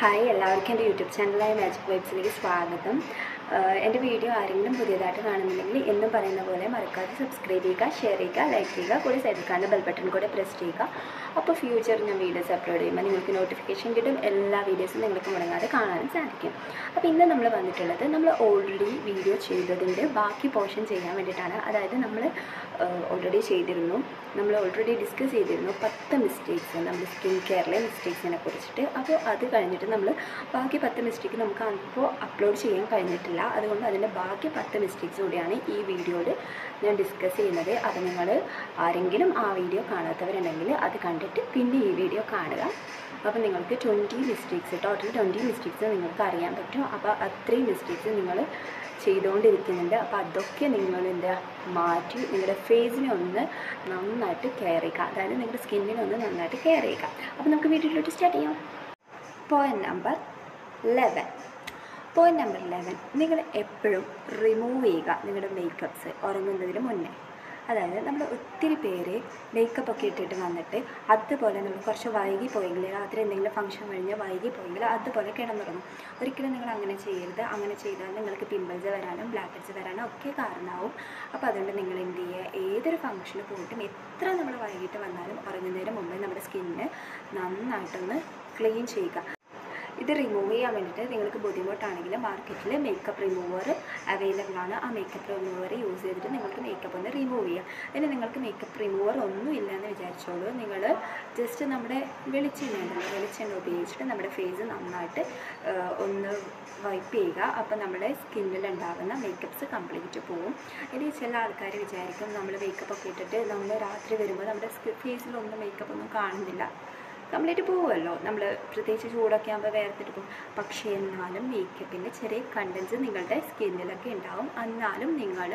hi എല്ലാവർക്കും എൻ്റെ YouTube ചാനലായ magic വൈബ്സിലേക്ക് സ്വാഗതം ആഹ് എൻ്റെ വീഡിയോ ആരെങ്കിലും പുതിയതായിട്ട് കാണുന്നുണ്ടെങ്കിൽ എന്നും പറയുന്ന പോലെ മറക്കാതെ സബ്സ്ക്രൈബ് ചെയ്യുക ഷെയർ ചെയ്യുക ലൈക്ക് ചെയ്യുക കൂടി സൈഡിൽ കാണുന്ന ബെൽ ബട്ടൺ കൂടെ പ്രസ് ചെയ്യുക അപ്പോൾ ഫ്യൂച്ചർ ഞാൻ വീഡിയോസ് അപ്ലോഡ് ചെയ്യുമ്പോൾ നിങ്ങൾക്ക് നോട്ടിഫിക്കേഷൻ കിട്ടും എല്ലാ വീഡിയോസും നിങ്ങൾക്ക് മുടങ്ങാതെ കാണാനും സാധിക്കും അപ്പോൾ ഇന്ന് നമ്മൾ വന്നിട്ടുള്ളത് നമ്മൾ ഓൾറെഡി വീഡിയോ ചെയ്തതിൻ്റെ ബാക്കി പോർഷൻ ചെയ്യാൻ വേണ്ടിയിട്ടാണ് അതായത് നമ്മൾ ഓൾറെഡി ചെയ്തിരുന്നു നമ്മൾ ഓൾറെഡി ഡിസ്കസ് ചെയ്തിരുന്നു പത്ത് മിസ്റ്റേക്സ് നമ്മൾ സ്കിൻ കെയറിലെ മിസ്റ്റേക്സിനെ കുറിച്ചിട്ട് അപ്പോൾ അത് കഴിഞ്ഞിട്ട് നമ്മൾ ബാക്കി പത്ത് മിസ്റ്റേക്ക് നമുക്ക് അപ്പോൾ അപ്ലോഡ് ചെയ്യാൻ കഴിഞ്ഞിട്ടില്ല അതുകൊണ്ട് അതിൻ്റെ ബാക്കി പത്ത് മിസ്റ്റേക്സ് കൂടിയാണ് ഈ വീഡിയോയിൽ ഞാൻ ഡിസ്കസ് ചെയ്യുന്നത് അപ്പോൾ നിങ്ങൾ ആരെങ്കിലും ആ വീഡിയോ കാണാത്തവരുണ്ടെങ്കിൽ അത് കണ്ടിട്ട് പിന്നെ ഈ വീഡിയോ കാണുക അപ്പോൾ നിങ്ങൾക്ക് twenty mistakes total twenty mistakes നിങ്ങൾക്ക് അറിയാൻ പറ്റും അപ്പോൾ അത്രയും മിസ്റ്റേക്സ് നിങ്ങൾ ചെയ്തുകൊണ്ടിരിക്കുന്നുണ്ട് അപ്പോൾ അതൊക്കെ നിങ്ങൾ എന്താ മാറ്റി നിങ്ങളുടെ ഫേസിനെ ഒന്ന് നന്നായിട്ട് കെയർ ചെയ്യുക അതായത് നിങ്ങളുടെ സ്കിന്നിനെ ഒന്ന് നന്നായിട്ട് കെയർ ചെയ്യുക അപ്പോൾ നമുക്ക് വീഡിയോയിലോട്ട് സ്റ്റാർട്ട് ചെയ്യാം point number eleven point number eleven നിങ്ങൾ എപ്പോഴും റിമൂവ് ചെയ്യുക നിങ്ങളുടെ മേക്കപ്പ്സ് ഉറങ്ങുന്നതിന് മുന്നേ അതായത് നമ്മൾ ഒത്തിരി പേര് മേക്കപ്പ് ഒക്കെ ഇട്ടിട്ട് വന്നിട്ട് അതുപോലെ നമ്മൾ കുറച്ച് വൈകി പോയെങ്കിൽ രാത്രി എന്തെങ്കിലും ഫംഗ്ഷൻ കഴിഞ്ഞ് വൈകി പോയെങ്കിൽ അതുപോലെ കിടന്നുറങ്ങും ഒരിക്കലും നിങ്ങൾ അങ്ങനെ ചെയ്യരുത് അങ്ങനെ ചെയ്താൽ നിങ്ങൾക്ക് പിമ്പിൾസ് വരാനും ബ്ലാക്ക് ഹെഡ്സ് വരാനും ഒക്കെ കാരണമാവും അപ്പോൾ അതുകൊണ്ട് നിങ്ങൾ എന്ത് ചെയ്യുക ഏതൊരു ഫംഗ്ഷന് പോയിട്ടും എത്ര നമ്മൾ വൈകിട്ട് വന്നാലും ഉറങ്ങുന്നതിന് മുമ്പേ നമ്മുടെ സ്കിന്നിന് നന്നായിട്ടൊന്ന് ക്ലീൻ ചെയ്യുക ഇത് റിമൂവ് ചെയ്യാൻ വേണ്ടിയിട്ട് നിങ്ങൾക്ക് ബുദ്ധിമുട്ടാണെങ്കിൽ മാർക്കറ്റിൽ മേക്കപ്പ് റിമൂവർ അവൈലബിൾ ആണ് ആ മേക്കപ്പ് റിമൂവർ യൂസ് ചെയ്തിട്ട് നിങ്ങൾക്ക് മേക്കപ്പ് ഒന്ന് റിമൂവ് ചെയ്യാം ഇനി നിങ്ങൾക്ക് മേക്കപ്പ് റിമൂവർ ഒന്നും ഇല്ലയെന്ന് വിചാരിച്ചോളൂ നിങ്ങൾ ജസ്റ്റ് നമ്മുടെ വെളിച്ചെണ്ണ ഉണ്ടല്ലോ വെളിച്ചെണ്ണ ഉപയോഗിച്ചിട്ട് നമ്മുടെ ഫേസ് നന്നായിട്ട് ആ, ഒന്ന് വൈപ്പ് ചെയ്യുക അപ്പോൾ നമ്മുടെ സ്കിന്നിൽ ഉണ്ടാകുന്ന മേക്കപ്പ്സ് കംപ്ലീറ്റ് പോവും ഇനി ചില ആൾക്കാർ വിചാരിക്കും നമ്മൾ മേക്കപ്പ് ഒക്കെ ഇട്ടിട്ട് നമ്മൾ രാത്രി വരുമ്പോൾ നമ്മുടെ ഫേസിലൊന്നും മേക്കപ്പ് ഒന്നും കാണുന്നില്ല കംപ്ലീറ്റ് പോവുമല്ലോ നമ്മൾ പ്രത്യേകിച്ച് ചൂടൊക്കെ ആകുമ്പോൾ വേർത്തിട്ട് പോകും പക്ഷേ എന്നാലും മേക്കപ്പിൻ്റെ ചെറിയ കണ്ടൻസ് നിങ്ങളുടെ സ്കിന്നിലൊക്കെ ഉണ്ടാവും എന്നാലും നിങ്ങൾ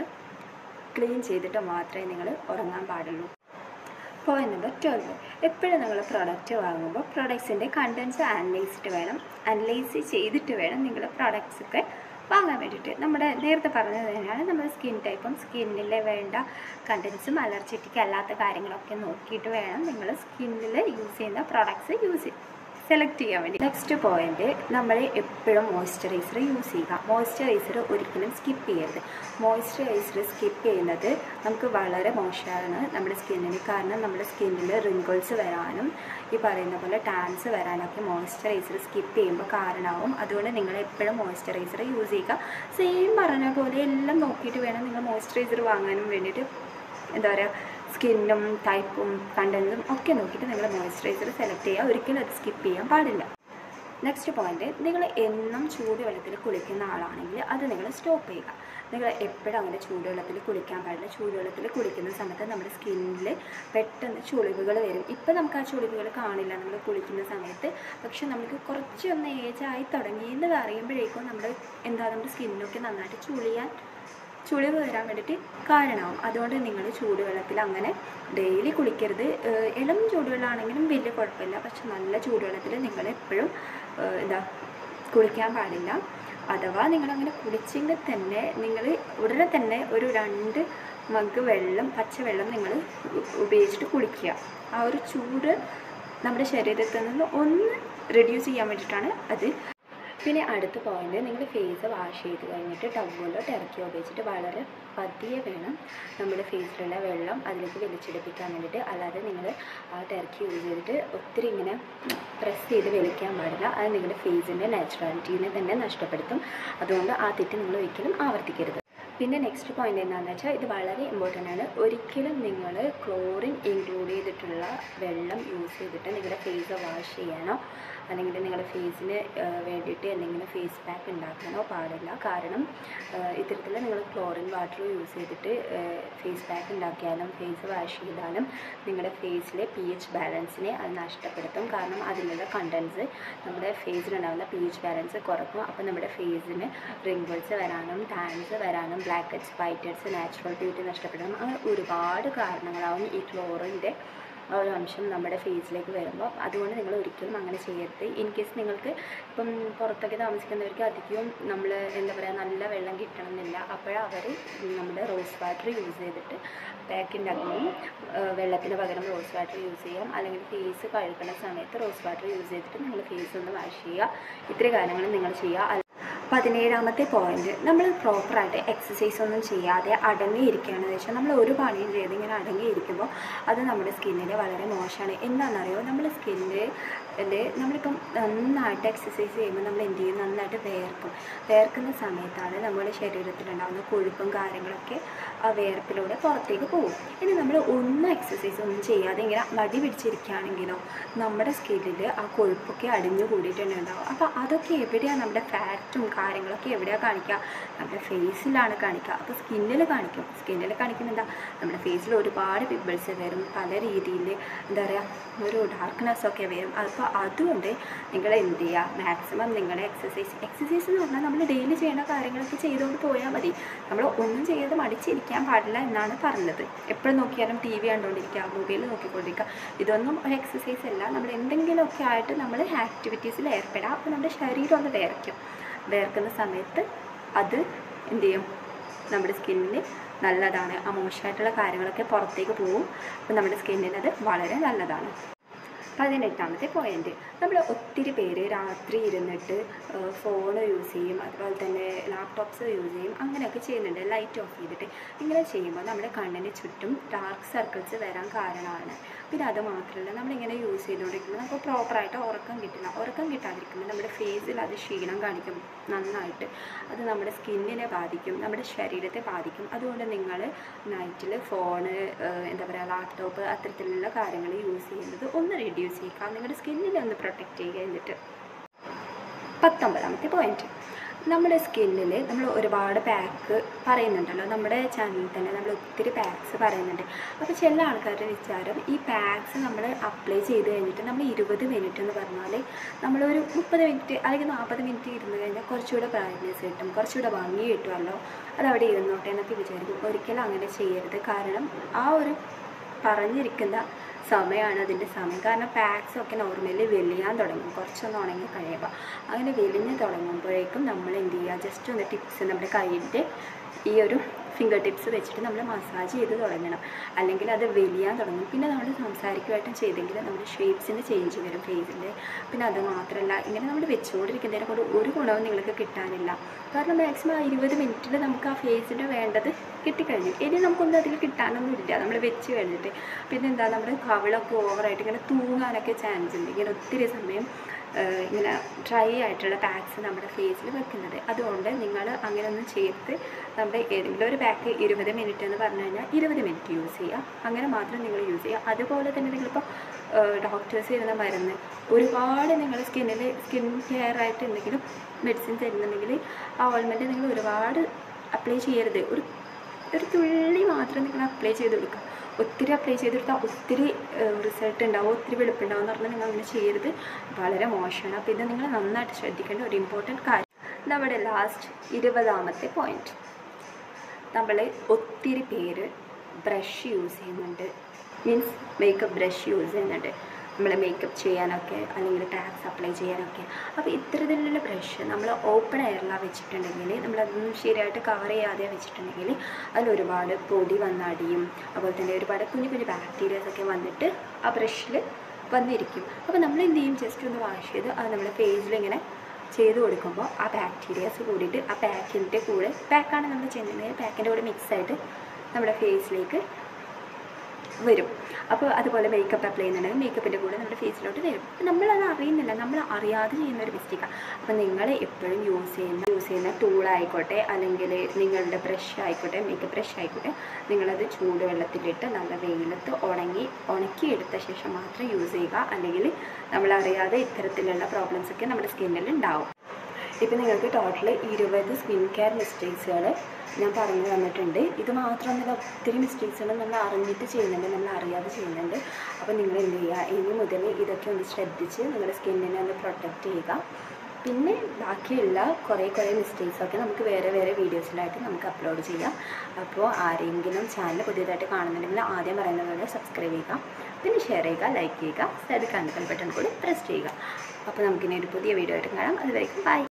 ക്ലീൻ ചെയ്തിട്ട് മാത്രമേ നിങ്ങൾ ഉറങ്ങാൻ പാടുള്ളൂ പോയിന്റ് നമ്പർ ട്വൽവ് എപ്പോഴും നിങ്ങൾ പ്രോഡക്റ്റ് വാങ്ങുമ്പോൾ പ്രൊഡക്ട്സിൻ്റെ കണ്ടൻസ് അനലൈസിട്ട് വേണം അനലൈസ് ചെയ്തിട്ട് വേണം നിങ്ങൾ പ്രോഡക്റ്റ്സ് ഒക്കെ വാങ്ങാൻ വേണ്ടിയിട്ട് നമ്മുടെ നേരത്തെ പറഞ്ഞത് തന്നെയാണ് നമ്മുടെ സ്കിൻ ടൈപ്പും സ്കിന്നിൽ വേണ്ട കണ്ടൻസും അലർജറ്റിക് അല്ലാത്ത കാര്യങ്ങളൊക്കെ നോക്കിയിട്ട് വേണം നിങ്ങൾ സ്കിന്നിൽ യൂസ് ചെയ്യുന്ന പ്രോഡക്ട്സ് യൂസ് സെലക്ട് ചെയ്യാൻ വേണ്ടി നെക്സ്റ്റ് പോയിന്റ് നമ്മൾ എപ്പോഴും മോയ്സ്ചറൈസർ യൂസ് ചെയ്യുക മോയ്സ്ചറൈസർ ഒരിക്കലും സ്കിപ്പ് ചെയ്യരുത് മോയ്സ്ചറൈസർ സ്കിപ്പ് ചെയ്യുന്നത് നമുക്ക് വളരെ മോശമാണ് നമ്മുടെ സ്കിന്നിന് കാരണം നമ്മുടെ സ്കിന്നിൽ റിങ്കിൾസ് വരാനും ഈ പറയുന്ന പോലെ ടാൻസ് വരാനൊക്കെ മോയ്സ്ചറൈസർ സ്കിപ്പ് ചെയ്യുമ്പോൾ കാരണമാവും അതുകൊണ്ട് നിങ്ങൾ എപ്പോഴും മോയ്സ്ചറൈസർ യൂസ് ചെയ്യുക സെയിം പറഞ്ഞ പോലെ എല്ലാം നോക്കിയിട്ട് വേണം നിങ്ങൾ മോയ്സ്ചറൈസർ വാങ്ങാനും വേണ്ടിയിട്ട് എന്താ പറയുക സ്കിന്നും ടൈപ്പും കണ്ടൻറ്റും ഒക്കെ നോക്കിയിട്ട് നിങ്ങൾ മോയ്സ്ചറൈസർ സെലക്ട് ചെയ്യുക ഒരിക്കലും അത് സ്കിപ്പ് ചെയ്യാൻ പാടില്ല നെക്സ്റ്റ് പോയിന്റ് നിങ്ങൾ എന്നും ചൂടുവെള്ളത്തിൽ കുളിക്കുന്ന ആളാണെങ്കിൽ അത് നിങ്ങൾ സ്റ്റോപ്പ് ചെയ്യുക നിങ്ങൾ എപ്പോഴും അങ്ങനെ ചൂടുവെള്ളത്തിൽ കുളിക്കാൻ പാടില്ല ചൂടുവെള്ളത്തിൽ കുളിക്കുന്ന സമയത്ത് നമ്മുടെ സ്കിന്നിൽ പെട്ടെന്ന് ചുളിവുകൾ വരും ഇപ്പം നമുക്ക് ആ ചുളിവുകൾ കാണില്ല നമ്മൾ കുളിക്കുന്ന സമയത്ത് പക്ഷെ നമുക്ക് കുറച്ചൊന്ന് ഏജായി തുടങ്ങിയെന്ന് അറിയുമ്പോഴേക്കും നമ്മുടെ എന്താ നമ്മുടെ സ്കിന്നൊക്കെ നന്നായിട്ട് ചുളിയാൻ ചുളിവ് വരാൻ വേണ്ടിയിട്ട് കാരണമാവും അതുകൊണ്ട് നിങ്ങൾ ചൂടുവെള്ളത്തിൽ അങ്ങനെ ഡെയിലി കുളിക്കരുത് ഏഹ് ഇളം ചൂടുവെള്ളമാണെങ്കിലും വലിയ കുഴപ്പമില്ല പക്ഷെ നല്ല ചൂടുവെള്ളത്തിൽ നിങ്ങൾ എപ്പോഴും ഏഹ് എന്താ കുളിക്കാൻ പാടില്ല അഥവാ നിങ്ങളങ്ങനെ കുളിച്ചെങ്കിൽ തന്നെ നിങ്ങൾ ഉടനെ തന്നെ ഒരു രണ്ട് മഗ് വെള്ളം പച്ചവെള്ളം നിങ്ങൾ ഉപയോഗിച്ചിട്ട് കുളിക്കുക ആ ഒരു ചൂട് നമ്മുടെ ശരീരത്തിൽ നിന്ന് ഒന്ന് റെഡ്യൂസ് ചെയ്യാൻ വേണ്ടിയിട്ടാണ് അത് പിന്നെ അടുത്ത പോയിന്റ് നിങ്ങൾ ഫേസ് വാഷ് ചെയ്ത് കഴിഞ്ഞിട്ട് ടവ്വലോ ടെറക്കിയോ ഉപയോഗിച്ചിട്ട് വളരെ പതിയെ വേണം നമ്മുടെ ഫേസിലുള്ള വെള്ളം അതിലേക്ക് വലിച്ചെടുപ്പിക്കാൻ വേണ്ടിയിട്ട് അല്ലാതെ നിങ്ങൾ ആ ടെറക്കി യൂസ് ചെയ്തിട്ട് ഒത്തിരി ഇങ്ങനെ പ്രസ് ചെയ്ത് വലിക്കാൻ പാടില്ല അത് നിങ്ങളുടെ ഫേസിൻ്റെ നാച്ചുറാലിറ്റീനെ തന്നെ നഷ്ടപ്പെടുത്തും അതുകൊണ്ട് ആ തെറ്റ് നിങ്ങൾ ഒരിക്കലും ആവർത്തിക്കരുത് പിന്നെ നെക്സ്റ്റ് പോയിന്റ് എന്താണെന്ന് വെച്ചാൽ ഇത് വളരെ ഇമ്പോർട്ടൻ്റ് ആണ് ഒരിക്കലും നിങ്ങൾ ക്ലോറിൻ ഇൻക്ലൂഡ് ചെയ്തിട്ടുള്ള വെള്ളം യൂസ് ചെയ്തിട്ട് നിങ്ങളുടെ ഫേസ് വാഷ് ചെയ്യാനോ അല്ലെങ്കിൽ നിങ്ങളുടെ ഫേസിന് വേണ്ടിയിട്ട് എന്തെങ്കിലും ഫേസ് പാക്ക് ഉണ്ടാക്കാനോ പാടില്ല കാരണം ആഹ് ഇത്തരത്തിൽ നിങ്ങൾ ക്ലോറിൻ വാട്ടർ യൂസ് ചെയ്തിട്ട് ഫേസ് പാക്ക് ഉണ്ടാക്കിയാലും ഫേസ് വാഷ് ചെയ്താലും നിങ്ങളുടെ ഫേസിലെ പി എച്ച് ബാലൻസിനെ അത് നഷ്ടപ്പെടുത്തും കാരണം അതിലുള്ള കണ്ടൻസ് നമ്മുടെ ഫേസിലുണ്ടാകുന്ന പി എച്ച് ബാലൻസ് കുറക്കും അപ്പോൾ നമ്മുടെ ഫേസിന് റിങ്കിൾസ് വരാനും ടാൻസ് വരാനും blackheads whiteheads natural beauty നഷ്ടപ്പെടാനും അങ്ങനെ ഒരുപാട് കാരണങ്ങളാവും ഈ ക്ലോറിൻ്റെ ആ ഒരു അംശം നമ്മുടെ ഫേസിലേക്ക് വരുമ്പോൾ അതുകൊണ്ട് നിങ്ങൾ ഒരിക്കലും അങ്ങനെ ചെയ്യരുത് ഇൻ കേസ് നിങ്ങൾക്ക് ഇപ്പം പുറത്തൊക്കെ താമസിക്കുന്നവർക്ക് അധികവും നമ്മൾ എന്താ പറയുക നല്ല വെള്ളം കിട്ടണമെന്നില്ല അപ്പോഴവർ നമ്മുടെ റോസ് വാട്ടർ യൂസ് ചെയ്തിട്ട് പാക്ക് ഉണ്ടാക്കുമ്പോൾ വെള്ളത്തിന് പകരം റോസ് വാട്ടർ യൂസ് ചെയ്യാം അല്ലെങ്കിൽ ഫേസ് കഴുകുന്ന സമയത്ത് റോസ് വാട്ടർ യൂസ് ചെയ്തിട്ട് നിങ്ങൾ ഫേസ് ഒന്ന് വാഷ് ചെയ്യുക ഇത്രയും കാര്യങ്ങൾ നിങ്ങൾ ചെയ്യുക അല്ല- പതിനേഴാമത്തെ പോയിന്റ് നമ്മൾ പ്രോപ്പറായിട്ട് എക്സസൈസ് ഒന്നും ചെയ്യാതെ അടങ്ങിയിരിക്കുകയാണെന്ന് വെച്ചാൽ നമ്മൾ ഒരു പണിയും ചെയ്ത് ഇങ്ങനെ അടങ്ങിയിരിക്കുമ്പോൾ അത് നമ്മുടെ സ്കിന്നിന് വളരെ മോശമാണ് എന്താണെന്നറിയോ നമ്മുടെ സ്കിന്നിൽ നമ്മളിപ്പം നന്നായിട്ട് എക്സസൈസ് ചെയ്യുമ്പോൾ നമ്മൾ എന്ത് ചെയ്യും നന്നായിട്ട് വേർക്കും വേർക്കുന്ന സമയത്താണ് നമ്മുടെ ശരീരത്തിലുണ്ടാകുന്ന കൊഴുപ്പും കാര്യങ്ങളൊക്കെ ആ വേർപ്പിലൂടെ പുറത്തേക്ക് പോകും ഇനി നമ്മൾ ഒന്നും എക്സസൈസ് ഒന്നും ചെയ്യാതെ ഇങ്ങനെ മടി പിടിച്ചിരിക്കുകയാണെങ്കിലോ നമ്മുടെ സ്കിന്നിൽ ആ കൊഴുപ്പൊക്കെ അടിഞ്ഞു കൂടിയിട്ടുണ്ടാവും അപ്പോൾ അതൊക്കെ എവിടെയാണ് നമ്മുടെ ഫാറ്റും കാര്യങ്ങളൊക്കെ എവിടെയാണ് കാണിക്കുക നമ്മുടെ ഫേസിലാണ് കാണിക്കുക അപ്പോൾ സ്കിന്നിൽ കാണിക്കും സ്കിന്നിൽ കാണിക്കുമ്പോൾ എന്താ നമ്മുടെ ഫേസിൽ ഒരുപാട് പിമ്പിൾസ് വരും പല രീതിയിൽ എന്താ പറയുക ഒരു ഡാർക്ക്നെസ് ഒക്കെ വരും അപ്പോൾ അതുകൊണ്ട് നിങ്ങൾ എന്ത് ചെയ്യുക മാക്സിമം നിങ്ങളുടെ എക്സസൈസ് എക്സസൈസ് എന്ന് പറഞ്ഞാൽ നമ്മൾ ഡെയിലി ചെയ്യുന്ന കാര്യങ്ങളൊക്കെ ചെയ്തുകൊണ്ട് പോയാൽ മതി നമ്മൾ ഒന്നും ചെയ്യാതെ മടിച്ചിരിക്കാൻ പാടില്ല എന്നാണ് പറഞ്ഞത് എപ്പോഴും നോക്കിയാലും ടി വി കണ്ടുകൊണ്ടിരിക്കുക മൊബൈൽ നോക്കിക്കൊണ്ടിരിക്കുക ഇതൊന്നും ഒരു എക്സസൈസ് അല്ല നമ്മൾ എന്തെങ്കിലുമൊക്കെ ആയിട്ട് നമ്മൾ ആക്ടിവിറ്റീസിൽ ഏർപ്പെടാം അപ്പോൾ നമ്മുടെ ശരീരം ഒന്ന് വേർക്കും വേർക്കുന്ന സമയത്ത് അത് എന്ത് ചെയ്യും നമ്മുടെ സ്കിന്നിന് നല്ലതാണ് ആ മോശമായിട്ടുള്ള കാര്യങ്ങളൊക്കെ പുറത്തേക്ക് പോകും അപ്പോൾ നമ്മുടെ സ്കിന്നിന് അത് വളരെ നല്ലതാണ് പതിനെട്ടാമത്തെ പോയിന്റ് നമ്മൾ ഒത്തിരി പേര് രാത്രി ഇരുന്നിട്ട് ഫോൺ യൂസ് ചെയ്യും അതുപോലെ തന്നെ ലാപ്ടോപ്സ് യൂസ് ചെയ്യും അങ്ങനെയൊക്കെ ചെയ്യുന്നുണ്ട് ലൈറ്റ് ഓഫ് ചെയ്തിട്ട് ഇങ്ങനെ ചെയ്യുമ്പോൾ നമ്മുടെ കണ്ണിന് ചുറ്റും ഡാർക്ക് സർക്കിൾസ് വരാൻ കാരണമാണ് പിന്നെ അത് മാത്രമല്ല നമ്മളിങ്ങനെ യൂസ് ചെയ്തുകൊണ്ടിരിക്കുമ്പോൾ നമുക്ക് പ്രോപ്പറായിട്ട് ഉറക്കം കിട്ടില്ല ഉറക്കം കിട്ടാതിരിക്കുമ്പോൾ നമ്മുടെ ഫേസിൽ അത് ക്ഷീണം കാണിക്കും നന്നായിട്ട് അത് നമ്മുടെ സ്കിന്നിനെ ബാധിക്കും നമ്മുടെ ശരീരത്തെ ബാധിക്കും അതുകൊണ്ട് നിങ്ങൾ നൈറ്റിൽ ഫോണ് എന്താ പറയുക ലാപ്ടോപ്പ് അത്തരത്തിലുള്ള കാര്യങ്ങൾ യൂസ് ചെയ്യുന്നത് ഒന്ന് റെഡ്യൂസ് ചെയ്യുക നിങ്ങളുടെ സ്കിന്നിനെ ഒന്ന് പ്രൊട്ടക്റ്റ് ചെയ്യുക എന്നിട്ട് പത്തൊമ്പതാമത്തെ പോയിന്റ് നമ്മുടെ സ്കിന്നിൽ നമ്മൾ ഒരുപാട് പാക്ക് പറയുന്നുണ്ടല്ലോ നമ്മുടെ ചാനലിൽ തന്നെ നമ്മൾ ഒത്തിരി പാക്സ് പറയുന്നുണ്ട് അപ്പോൾ ചില ആൾക്കാരുടെ വിചാരം ഈ പാക്സ് നമ്മൾ അപ്ലൈ ചെയ്ത് കഴിഞ്ഞിട്ട് നമ്മൾ ഇരുപത് മിനിറ്റ് എന്ന് പറഞ്ഞാൽ നമ്മളൊരു മുപ്പത് മിനിറ്റ് അല്ലെങ്കിൽ നാൽപ്പത് മിനിറ്റ് ഇരുന്ന് കഴിഞ്ഞാൽ കുറച്ചുകൂടെ ബ്രൈറ്റ്നെസ് കിട്ടും കുറച്ചുകൂടെ ഭംഗി കിട്ടുമല്ലോ അത് അവിടെ ഇരുന്നോട്ടെ എന്നൊക്കെ വിചാരിക്കും ഒരിക്കലും അങ്ങനെ ചെയ്യരുത് കാരണം ആ ഒരു പറഞ്ഞിരിക്കുന്ന സമയമാണ് അതിൻ്റെ സമയം കാരണം പാക്സ് ഒക്കെ നോർമലി വെളിയാൻ തുടങ്ങും കുറച്ചൊന്ന് ഉണങ്ങി കഴിയുമ്പോൾ അങ്ങനെ വെലിഞ്ഞ് തുടങ്ങുമ്പോഴേക്കും നമ്മൾ എന്ത് ചെയ്യുക ജസ്റ്റ് ഒന്ന് ടിപ്സ് നമ്മുടെ കയ്യിൻ്റെ ഈ ഒരു ഫിംഗർ ടിപ്സ് വെച്ചിട്ട് നമ്മൾ മസാജ് ചെയ്ത് തുടങ്ങണം അല്ലെങ്കിൽ അത് വെലിയാൻ തുടങ്ങും പിന്നെ നമ്മൾ സംസാരിക്കുമായിട്ടും ചെയ്തെങ്കിൽ നമ്മുടെ ഷേപ്സിന് ചേഞ്ച് വരും ഫേസിൻ്റെ പിന്നെ അത് മാത്രമല്ല ഇങ്ങനെ നമ്മൾ വെച്ചുകൊണ്ടിരിക്കുന്നതിനെ കൊണ്ട് ഒരു ഗുണവും നിങ്ങൾക്ക് കിട്ടാനില്ല കാരണം മാക്സിമം ആ ഇരുപത് മിനിറ്റിൽ നമുക്ക് ആ ഫേസിന് വേണ്ടത് കിട്ടിക്കഴിഞ്ഞു ഇനി നമുക്കൊന്നും അതിൽ കിട്ടാനൊന്നും ഇല്ല നമ്മൾ വെച്ച് കഴിഞ്ഞിട്ട് പിന്നെ എന്താ നമ്മുടെ കവിളൊക്കെ ഓവറായിട്ട് ഇങ്ങനെ തൂങ്ങാനൊക്കെ ചാൻസ് ഉണ്ട് ഇങ്ങനെ ഒത്തിരി സമയം ഏഹ് ഇങ്ങനെ ഡ്രൈ ആയിട്ടുള്ള പാക്സ് നമ്മുടെ ഫേസിൽ വെക്കുന്നത് അതുകൊണ്ട് നിങ്ങൾ അങ്ങനെയൊന്നും ചെയ്ത് നമ്മുടെ ഏതെങ്കിലും ഒരു പാക്ക് ഇരുപത് മിനിറ്റ് എന്ന് പറഞ്ഞു കഴിഞ്ഞാൽ ഇരുപത് മിനിറ്റ് യൂസ് ചെയ്യുക അങ്ങനെ മാത്രം നിങ്ങൾ യൂസ് ചെയ്യുക അതുപോലെ തന്നെ നിങ്ങളിപ്പോൾ ഡോക്ടേഴ്സ് തരുന്ന മരുന്ന് ഒരുപാട് നിങ്ങൾ സ്കിന്നിൽ സ്കിൻ കെയർ ആയിട്ട് എന്തെങ്കിലും മെഡിസിൻ തരുന്നുണ്ടെങ്കിൽ ആ ഓൾമെൻറ്റ് നിങ്ങൾ ഒരുപാട് അപ്ലൈ ചെയ്യരുത് ഒരു ഒരു തുള്ളി മാത്രം നിങ്ങൾ അപ്ലൈ ചെയ്ത് കൊടുക്കുക ഒത്തിരി അപ്ലൈ ചെയ്തെടുത്താൽ ഒത്തിരി റിസൾട്ട് ഉണ്ടാവും ഒത്തിരി വെളുപ്പുണ്ടാവും എന്ന് പറഞ്ഞാൽ നിങ്ങൾ അങ്ങനെ ചെയ്യരുത് വളരെ മോശമാണ് അപ്പോൾ ഇത് നിങ്ങൾ നന്നായിട്ട് ശ്രദ്ധിക്കേണ്ട ഒരു ഇമ്പോർട്ടൻറ്റ് കാര്യം നമ്മുടെ ലാസ്റ്റ് ഇരുപതാമത്തെ പോയിന്റ് നമ്മൾ ഒത്തിരി പേര് ബ്രഷ് യൂസ് ചെയ്യുന്നുണ്ട് മീൻസ് മേക്കപ്പ് ബ്രഷ് യൂസ് ചെയ്യുന്നുണ്ട് നമ്മൾ മേക്കപ്പ് ചെയ്യാനൊക്കെ അല്ലെങ്കിൽ ടാക്സ് അപ്ലൈ ചെയ്യാനൊക്കെ അപ്പോൾ ഇത്തരത്തിലുള്ള ബ്രഷ് നമ്മൾ ഓപ്പൺ എയറിലാണ് വെച്ചിട്ടുണ്ടെങ്കിൽ നമ്മളതൊന്നും ശരിയായിട്ട് കവർ ചെയ്യാതെ വെച്ചിട്ടുണ്ടെങ്കിൽ അതിൽ ഒരുപാട് പൊടി വന്നടിയും അതുപോലെ തന്നെ ഒരുപാട് കുഞ്ഞു കുഞ്ഞു ബാക്ടീരിയാസ് ഒക്കെ വന്നിട്ട് ആ ബ്രഷിൽ വന്നിരിക്കും അപ്പോൾ നമ്മൾ എന്ത് ചെയ്യും ജസ്റ്റ് ഒന്ന് വാഷ് ചെയ്ത് അത് നമ്മുടെ ഫേസിൽ ഇങ്ങനെ ചെയ്ത് കൊടുക്കുമ്പോൾ ആ ബാക്ടീരിയാസ് കൂടിയിട്ട് ആ പാക്കിൻ്റെ കൂടെ പാക്കാണ് നമ്മൾ ചെയ്യുന്നത് പാക്കിൻ്റെ കൂടെ മിക്സ് ആയിട്ട് നമ്മുടെ ഫേസിലേക്ക് വരും അപ്പോൾ അതുപോലെ മേക്കപ്പ് അപ്ലൈ ചെയ്യുന്നുണ്ടെങ്കിൽ മേക്കപ്പിൻ്റെ കൂടെ നമ്മുടെ ഫേസിലോട്ട് വരും അപ്പോൾ നമ്മളത് അറിയുന്നില്ല നമ്മൾ അറിയാതെ ചെയ്യുന്ന ഒരു മിസ്റ്റേക്കാണ് അപ്പോൾ നിങ്ങൾ എപ്പോഴും യൂസ് ചെയ്യുന്ന യൂസ് ചെയ്യുന്ന ടൂൾ ആയിക്കോട്ടെ അല്ലെങ്കിൽ നിങ്ങളുടെ ബ്രഷ് ആയിക്കോട്ടെ മേക്കപ്പ് ബ്രഷ് ആയിക്കോട്ടെ നിങ്ങളത് ചൂടുവെള്ളത്തിലിട്ട് നല്ല വെയിലത്ത് ഉണങ്ങി ഉണക്കിയെടുത്ത ശേഷം മാത്രം യൂസ് ചെയ്യുക അല്ലെങ്കിൽ നമ്മളറിയാതെ ഇത്തരത്തിലുള്ള പ്രോബ്ലംസ് ഒക്കെ നമ്മുടെ സ്കിന്നിൽ ഉണ്ടാവും ഇപ്പം നിങ്ങൾക്ക് ടോട്ടൽ ഇരുപത് സ്കിൻ കെയർ മിസ്റ്റേക്സുകൾ ഞാൻ പറഞ്ഞു തന്നിട്ടുണ്ട് ഇത് മാത്രമല്ല ഒത്തിരി മിസ്റ്റേക്സുകൾ നമ്മൾ അറിഞ്ഞിട്ട് ചെയ്യുന്നുണ്ട് നമ്മൾ അറിയാതെ ചെയ്യുന്നുണ്ട് അപ്പോൾ നിങ്ങൾ എന്ത് ചെയ്യുക ഇനി മുതൽ ഇതൊക്കെ ഒന്ന് ശ്രദ്ധിച്ച് നിങ്ങളുടെ സ്കിന്നിനെ ഒന്ന് പ്രൊട്ടക്റ്റ് ചെയ്യുക പിന്നെ ബാക്കിയുള്ള കുറേ കുറേ മിസ്റ്റേക്സൊക്കെ നമുക്ക് വേറെ വേറെ വീഡിയോസിലായിട്ട് നമുക്ക് അപ്ലോഡ് ചെയ്യാം അപ്പോൾ ആരെങ്കിലും ചാനൽ പുതിയതായിട്ട് കാണുന്നുണ്ടെങ്കിൽ ആദ്യം പറയുന്ന പോലെ സബ്സ്ക്രൈബ് ചെയ്യുക പിന്നെ ഷെയർ ചെയ്യുക ലൈക്ക് ചെയ്യുക സൈഡ് കണ്ടിട്ട് ബട്ടൺ കൂടി പ്രസ് ചെയ്യുക അപ്പോൾ നമുക്കിനി ഒരു പുതിയ വീഡിയോ ആയിട്ട് കാണാം അതുവരെയും ബൈ